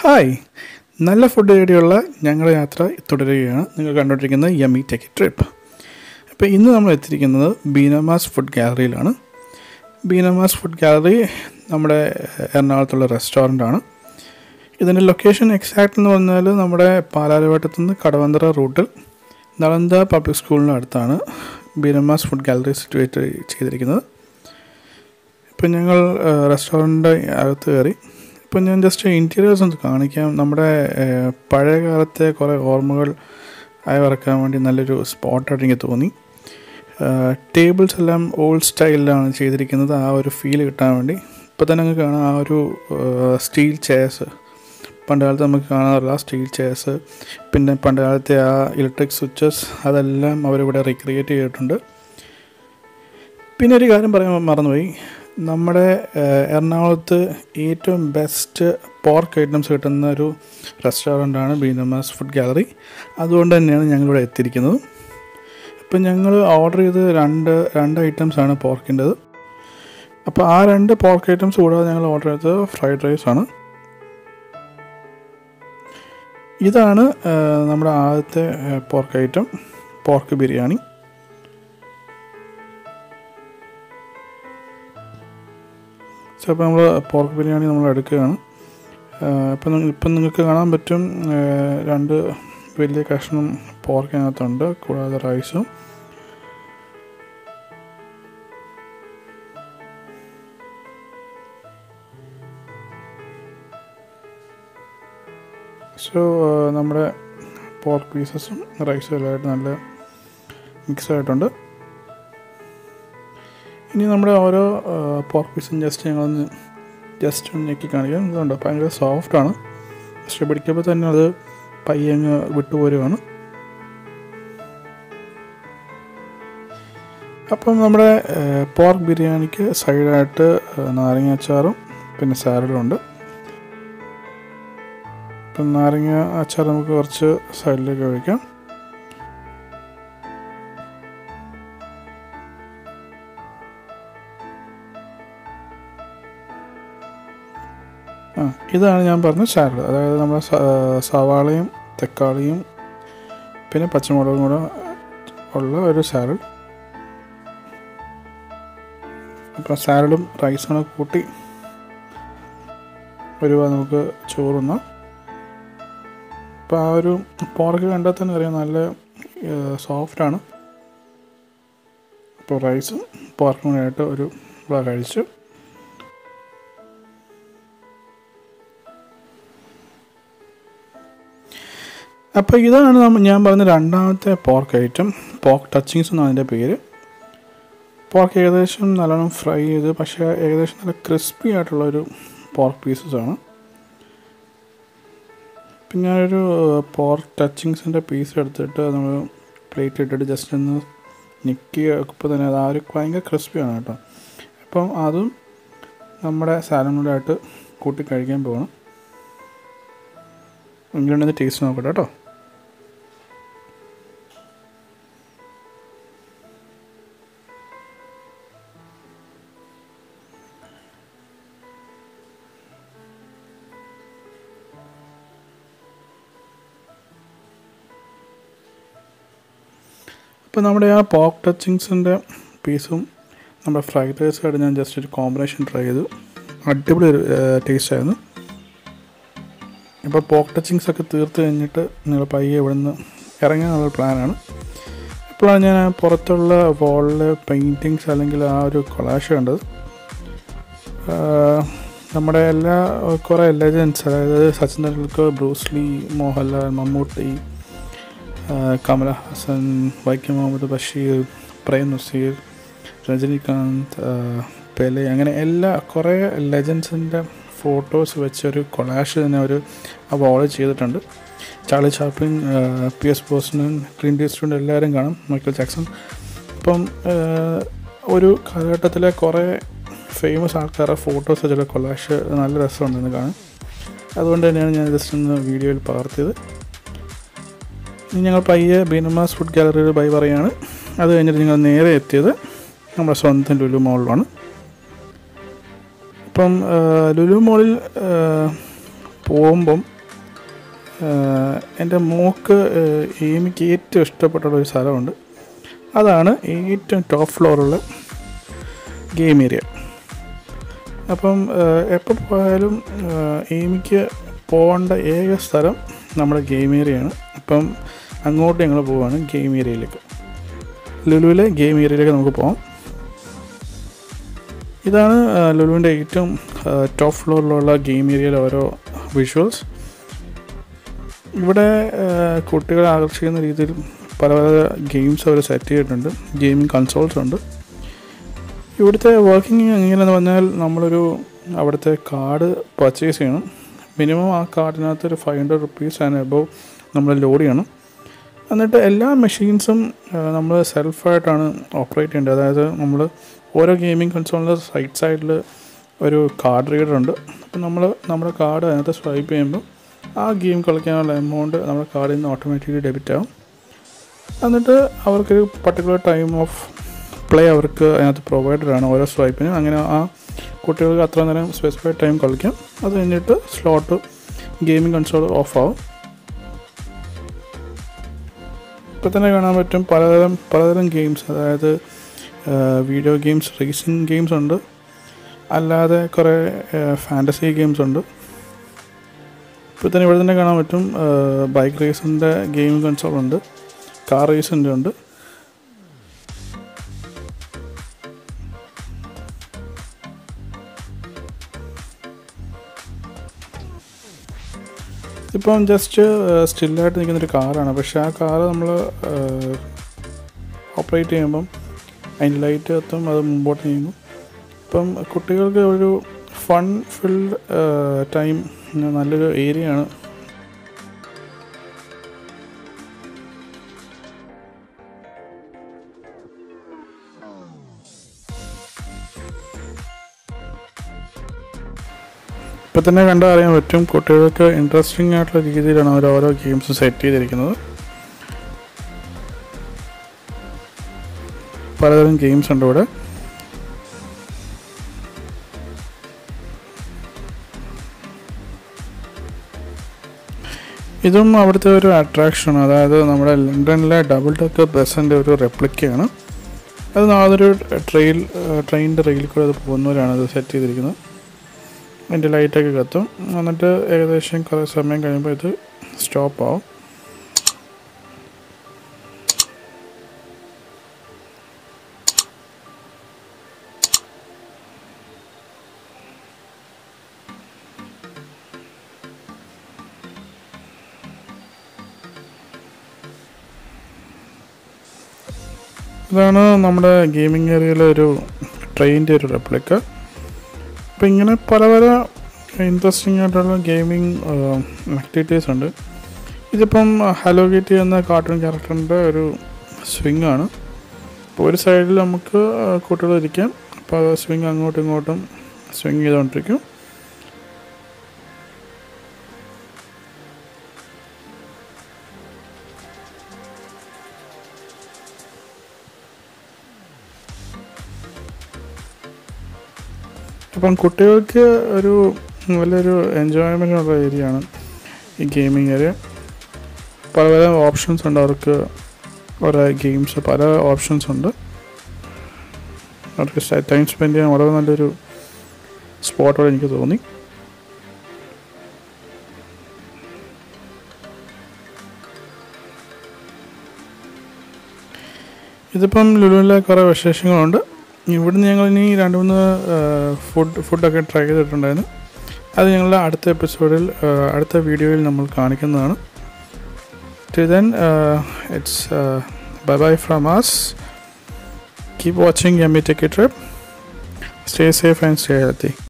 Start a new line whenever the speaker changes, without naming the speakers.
hi നല്ല food തേടിയുള്ള ഞങ്ങളുടെ യാത്ര തുടരുകയാണ് നിങ്ങൾ കണ്ടുകൊണ്ടിരിക്കുന്നത് യമി ടെക്കി ട്രിപ്പ് അപ്പോൾ ഇന്ന് നമ്മൾ എത്തിയിരിക്കുന്നത് ബീനമാസ് ഫുഡ് ഗാലറിയിലാണ് ബീനമാസ് ഫുഡ് ഗാലറി നമ്മുടെ എറണാകുളത്തുള്ള റെസ്റ്റോറൻ്റാണ് ഇതിൻ്റെ ലൊക്കേഷൻ എക്സാക്റ്റ് എന്ന് പറഞ്ഞാൽ നമ്മുടെ പാലാരിവട്ടത്തു നിന്ന് കടവന്തറ റൂട്ടിൽ നളന്ദ പബ്ലിക് സ്കൂളിന് അടുത്താണ് ബീനമാസ് ഫുഡ് ഗാലറി സിറ്റുവേറ്റ് ചെയ്തിരിക്കുന്നത് ഇപ്പം ഞങ്ങൾ റെസ്റ്റോറൻറ്റ് അകത്ത് കയറി ഇപ്പം ഞാൻ ജസ്റ്റ് ഇൻറ്റീരിയേഴ്സ് ഒന്ന് കാണിക്കാം നമ്മുടെ ഏഹ്, പഴയ കാലത്തെ കുറേ ഓർമ്മകൾ അയവിറക്കാൻ വേണ്ടി നല്ലൊരു സ്പോട്ടായിട്ട് എനിക്ക് തോന്നി ടേബിൾസ് എല്ലാം ഓൾഡ് സ്റ്റൈലിലാണ് ചെയ്തിരിക്കുന്നത് ആ ഒരു ഫീൽ കിട്ടാൻ വേണ്ടി ഇപ്പോൾ തന്നെ നമുക്ക് കാണാം ആ ഒരു സ്റ്റീൽ ചെയർസ് പണ്ട് കാലത്ത് നമുക്ക് കാണാറുള്ള സ്റ്റീൽ ചെയർസ് പിന്നെ പണ്ട് കാലത്തെ ആ ഇലക്ട്രിക് സ്വിച്ചസ് അതെല്ലാം അവരിവിടെ റീക്രിയേറ്റ് ചെയ്തിട്ടുണ്ട് പിന്നെ ഒരു കാര്യം പറയാൻ മറന്നുപോയി നമ്മുടെ ഏഹ്, എറണാകുളത്ത് ഏറ്റവും ബെസ്റ്റ് പോർക്ക് ഐറ്റംസ് കിട്ടുന്ന ഒരു റെസ്റ്റോറൻ്റാണ് ബീനമാസ് ഫുഡ് ഗാലറി അതുകൊണ്ട് തന്നെയാണ് ഞങ്ങളിവിടെ എത്തിയിരിക്കുന്നത് ഇപ്പം ഞങ്ങൾ ഓർഡർ ചെയ്ത് രണ്ട് രണ്ട് ഐറ്റംസ് ആണ് പോർക്കിൻ്റെത് അപ്പോൾ ആ രണ്ട് പോർക്ക് ഐറ്റംസ് കൂടാതെ ഞങ്ങൾ ഓർഡർ ചെയ്തത് ഫ്രൈഡ് റൈസ് ആണ് ഇതാണ് ഏഹ്, നമ്മുടെ ആദ്യത്തെ pork item pork biryani so അപ്പോൾ നമ്മൾ പോർക്ക് ബിരിയാണി നമ്മൾ എടുക്കുകയാണ് ഇപ്പം ഇപ്പം നിങ്ങൾക്ക് കാണാൻ പറ്റും ആ, രണ്ട് വലിയ കഷ്ണം പോർക്കിനകത്തുണ്ട് കൂടാതെ റൈസും സോ നമ്മുടെ പോർക്ക് പീസസും റൈസും എല്ലാമായിട്ട് നല്ല മിക്സ് ആയിട്ടുണ്ട് ഇനി നമ്മുടെ ഓരോ പോർക്ക് പീസും ജസ്റ്റ് ഞങ്ങളൊന്ന് ജസ്റ്റ് ഒന്ന് ഞെക്കി കാണിക്കാം ഇതുണ്ട് ഭയങ്കര സോഫ്റ്റാണ് ജസ്റ്റ് പിടിക്കുമ്പോൾ തന്നെ അത് പയ്യങ്ങ് വിട്ടുപോരുകയാണ് അപ്പം നമ്മുടെ പോർക്ക് ബിരിയാണിക്ക് സൈഡായിട്ട് നാരങ്ങ അച്ചാറും പിന്നെ സാലഡും ഉണ്ട് ഇപ്പം നാരങ്ങ അച്ചാർ നമുക്ക് കുറച്ച് സൈഡിലേക്ക് ഒഴിക്കാം ആ ഇതാണ് ഞാൻ പറഞ്ഞ സാലഡ് അതായത് നമ്മുടെ സ- സവാളയും തക്കാളിയും പിന്നെ പച്ചമുളകും കൂടെ ഉള്ള ഒരു സാലഡ് അപ്പോൾ സാലഡും റൈസും കൂടെ കൂട്ടി ഒരു വാ നമുക്ക് ചോറുന്ന അപ്പോൾ ആ ഒരു പോർക്ക് കണ്ടാൽ തന്നെ അറിയാം നല്ല സോഫ്റ്റാണ് അപ്പോൾ റൈസും പോർക്കും കൂടെ ആയിട്ട് ഒരു വാ കഴിച്ചു അപ്പോൾ ഇതാണ് നമ്മ ഞാൻ പറഞ്ഞ രണ്ടാമത്തെ പോർക്ക് ഐറ്റം പോർക്ക് ടച്ചിങ്സ് എന്നാണ് അതിൻ്റെ പേര് പോർക്ക് ഏകദേശം നല്ലോണം ഫ്രൈ ചെയ്ത് പക്ഷേ ഏകദേശം നല്ല ക്രിസ്പി ആയിട്ടുള്ളൊരു പോർക്ക് പീസസ് ആണ് പിന്നെ ഞാനൊരു പോർക്ക് ടച്ചിങ്സിൻ്റെ പീസ് എടുത്തിട്ട് നമ്മൾ പ്ലേറ്റ് ഇട്ടിട്ട് ജസ്റ്റ് ഒന്ന് ഞെക്കി ഇപ്പോൾ തന്നെ അത് ആ ഒരു ഭയങ്കര ക്രിസ്പിയാണ് കേട്ടോ അപ്പം അതും നമ്മുടെ സാലം കൂടെ ആയിട്ട് കൂട്ടി കഴിക്കാൻ പോകണം എങ്ങനെയുണ്ടെന്ന് ടേസ്റ്റ് നോക്കട്ടെ കേട്ടോ അപ്പോൾ നമ്മുടെ ആ പോക്ക് ടച്ചിങ്സിൻ്റെ പീസും നമ്മുടെ ഫ്രൈഡ് റൈസായിട്ട് ഞാൻ ജസ്റ്റ് ഒരു കോമ്പിനേഷൻ ട്രൈ ചെയ്തു അടിപൊളി ഒരു ടേസ്റ്റ് ആയിരുന്നു ഇപ്പോൾ പോക്ക് ടച്ചിങ്സ് ഒക്കെ തീർത്ത് കഴിഞ്ഞിട്ട് നിങ്ങൾ പയ്യെ ഇവിടെ നിന്ന് ഇറങ്ങാനുള്ള പ്ലാനാണ് ഇപ്പോഴാണ് ഞാൻ ആ പുറത്തുള്ള വാളിൽ പെയിൻറ്റിങ്സ് അല്ലെങ്കിൽ ആ ഒരു കൊളാഷ് കണ്ടത് ആ, നമ്മുടെ എല്ലാ കുറേ ലെജൻസ് അതായത് സച്ചിൻ തെണ്ടുൽക്കർ ബ്രൂസ്ലി മോഹൻലാൽ മമ്മൂട്ടി ആ, കമലഹാസൻ വൈക്കം മുഹമ്മദ് ബഷീർ പ്രേം നസീർ രജനീകാന്ത് ആ, പെലെ അങ്ങനെ എല്ലാ കുറേ ലെജൻസിൻ്റെ ഫോട്ടോസ് വെച്ചൊരു കൊളാഷ് തന്നെ അവർ ആ വാളിൽ ചെയ്തിട്ടുണ്ട് ചാർലി ചാപ്ലിൻ ആ, Pierce Brosnan Clint Eastwood എല്ലാവരും കാണും മൈക്കിൾ ജാക്സൺ അപ്പം ആ, ഒരു കാലഘട്ടത്തിലെ കുറേ ഫേമസ് ആൾക്കാരുടെ ഫോട്ടോസ് വെച്ചുള്ള കൊളാഷ് നല്ല രസമുണ്ടെന്ന് കാണാൻ അതുകൊണ്ട് തന്നെയാണ് ഞാൻ ജസ്റ്റ് ഒന്ന് വീഡിയോയിൽ പകർത്തിയത് ഇനി ഞങ്ങൾ പയ്യെ ബീനമാസ് ഫുഡ് ഗാലറിയിൽ ബൈ പറയാണ് അത് കഴിഞ്ഞിട്ട് ഞങ്ങൾ നേരെ എത്തിയത് നമ്മുടെ സ്വന്തം ലുലു മോളിലാണ് ഇപ്പം ആ, ലുലു മോളിൽ ആ, പോകുമ്പം എൻ്റെ മോക്ക് എനിക്ക് ഏറ്റവും ഇഷ്ടപ്പെട്ടുള്ള ഒരു സ്ഥലമുണ്ട് അതാണ് ഏറ്റവും ടോപ്പ് ഫ്ലോറുള്ള ഗെയിം ഏരിയ അപ്പം എപ്പോൾ പോയാലും എയിമിക്ക് പോകേണ്ട ഏക സ്ഥലം നമ്മുടെ ഗെയിം ഏരിയയാണ് അപ്പം അങ്ങോട്ട് ഞങ്ങൾ പോവാണ് ഗെയിം ഏരിയയിലേക്ക് ലുലുവിലെ ഗെയിം ഏരിയയിലേക്ക് നമുക്ക് പോകാം ഇതാണ് ലുലുവിൻ്റെ ഏറ്റവും ടോപ്പ് ഫ്ലോറിലുള്ള ഗെയിം ഏരിയയിലെ ഓരോ വിഷ്വൽസ് ഇവിടെ കുട്ടികളെ ആകർഷിക്കുന്ന രീതിയിൽ പല പല ഗെയിംസ് അവർ സെറ്റ് ചെയ്തിട്ടുണ്ട് ഗെയിമിംഗ് കൺസോൾസ് ഉണ്ട് ഇവിടുത്തെ വർക്കിംഗ് എങ്ങനെയാണെന്ന് പറഞ്ഞാൽ നമ്മളൊരു അവിടുത്തെ കാർഡ് പർച്ചേസ് ചെയ്യണം മിനിമം ആ കാർഡിനകത്ത് ഒരു five hundred rupees and above നമ്മൾ ലോഡ് ചെയ്യണം എന്നിട്ട് എല്ലാ മെഷീൻസും നമ്മൾ സെൽഫായിട്ടാണ് ഓപ്പറേറ്റ് ചെയ്യേണ്ടത് അതായത് നമ്മൾ ഓരോ ഗെയിമിംഗ് കൺസോളിൻ്റെ സൈഡ് സൈഡിൽ ഒരു കാർഡ് റീഡർ ഉണ്ട് അപ്പം നമ്മൾ നമ്മുടെ കാർഡ് അതിനകത്ത് സ്വൈപ്പ് ചെയ്യുമ്പോൾ ആ ഗെയിം കളിക്കാനുള്ള എമൗണ്ട് നമ്മുടെ കാർഡിൽ നിന്ന് ഓട്ടോമാറ്റിക്കലി ഡെബിറ്റ് ആവും എന്നിട്ട് അവർക്കൊരു പർട്ടിക്കുലർ ടൈം ഓഫ് പ്ലേ അവർക്ക് അതിനകത്ത് പ്രൊവൈഡഡ് ആണ് ഓരോ സ്വൈപ്പിനും അങ്ങനെ ആ കുട്ടികൾക്ക് അത്ര നേരം സ്പെസിഫൈഡ് ടൈം കളിക്കാം അത് കഴിഞ്ഞിട്ട് സ്ലോട്ട് ഗെയിമിംഗ് കൺസോൾ ഓഫ് ആവും ഇപ്പോൾ തന്നെ കാണാൻ പറ്റും പലതരം പലതരം ഗെയിംസ് അതായത് വീഡിയോ ഗെയിംസ് റേസിംഗ് ഗെയിംസ് ഉണ്ട് അല്ലാതെ കുറേ ഫാൻറ്റസി ഗെയിംസ് ഉണ്ട് ഇപ്പോൾ തന്നെ ഇവിടെ തന്നെ കാണാൻ പറ്റും ബൈക്ക് റേസിൻ്റെ ഗെയിം കൺസോൾ ഉണ്ട് കാർ റേസിൻ്റെ ഉണ്ട് ഇപ്പം ജസ്റ്റ് സ്റ്റില്ലായിട്ട് നിൽക്കുന്നൊരു കാറാണ് പക്ഷേ ആ കാറ് നമ്മൾ ഓപ്പറേറ്റ് ചെയ്യുമ്പം അതിൻ്റെ ലൈറ്റ് എത്തും അത് മുമ്പോട്ട് നീങ്ങും ഇപ്പം കുട്ടികൾക്ക് ഒരു ഫൺ ഫിൽഡ് ടൈം നല്ലൊരു ഏരിയയാണ് ഇപ്പം തന്നെ കണ്ടാൽ അറിയാൻ പറ്റും കുട്ടികൾക്ക് ഇൻട്രസ്റ്റിംഗ് ആയിട്ടുള്ള രീതിയിലാണ് അവർ ഓരോ ഗെയിംസ് സെറ്റ് ചെയ്തിരിക്കുന്നത് പലതരം ഗെയിംസ് ഉണ്ട് ഇവിടെ ഇതും അവിടുത്തെ ഒരു അട്രാക്ഷൻ അതായത് നമ്മുടെ ലണ്ടനിലെ ഡബിൾ ഡെക്കർ ബസ്സിൻ്റെ ഒരു റെപ്ലിക്കയാണ് അത് അതൊരു ട്രെയിൽ ട്രെയിനിൻ്റെ റെയിലിൽ കൂടെ അത് പോകുന്നവരാണ് അത് സെറ്റ് ചെയ്തിരിക്കുന്നത് അതിൻ്റെ ലൈറ്റൊക്കെ കത്തും എന്നിട്ട് ഏകദേശം കുറേ സമയം കഴിയുമ്പോൾ ഇത് സ്റ്റോപ്പ് ആവും ഇതാണ് നമ്മുടെ ഗെയിമിംഗ് ഏരിയയിലെ ഒരു ട്രെയിനിൻ്റെ ഒരു റെപ്ലിക്ക അപ്പോൾ ഇങ്ങനെ പല പല ഇൻട്രസ്റ്റിംഗ് ആയിട്ടുള്ള ഗെയിമിംഗ് ആക്ടിവിറ്റീസ് ഉണ്ട് ഇതിപ്പം ഹലോ ഗേറ്റ് എന്ന കാർട്ടൂൺ ക്യാരക്ടറിൻ്റെ ഒരു സ്വിങ് ആണ് അപ്പോൾ ഒരു സൈഡിൽ നമുക്ക് കുട്ടികൾ ഇരിക്കാം അപ്പോൾ സ്വിങ് അങ്ങോട്ടും ഇങ്ങോട്ടും സ്വിങ് ചെയ്തുകൊണ്ടിരിക്കും അപ്പം കുട്ടികൾക്ക് ഒരു നല്ലൊരു എൻജോയ്മെൻ്റ് ഉള്ള ഏരിയ ആണ് ഈ ഗെയിമിംഗ് ഏരിയ പല പല ഓപ്ഷൻസ് ഉണ്ട് അവർക്ക് ഓരോ ഗെയിംസ് പല ഓപ്ഷൻസ് ഉണ്ട് അവർക്ക് ടൈം സ്പെൻഡ് ചെയ്യാൻ വളരെ നല്ലൊരു സ്പോട്ടോടെ എനിക്ക് തോന്നി ഇതിപ്പം ലുലുവിലെ കുറേ വിശേഷങ്ങളുണ്ട് ഇവിടുന്ന് ഞങ്ങൾ ഇനി രണ്ട് മൂന്ന് ഫുഡ് ഫുഡൊക്കെ ട്രൈ ചെയ്തിട്ടുണ്ടായിരുന്നു അത് ഞങ്ങളുടെ അടുത്ത എപ്പിസോഡിൽ അടുത്ത വീഡിയോയിൽ നമ്മൾ കാണിക്കുന്നതാണ് till then it's bye bye from us keep watching M E techie trip stay safe and stay healthy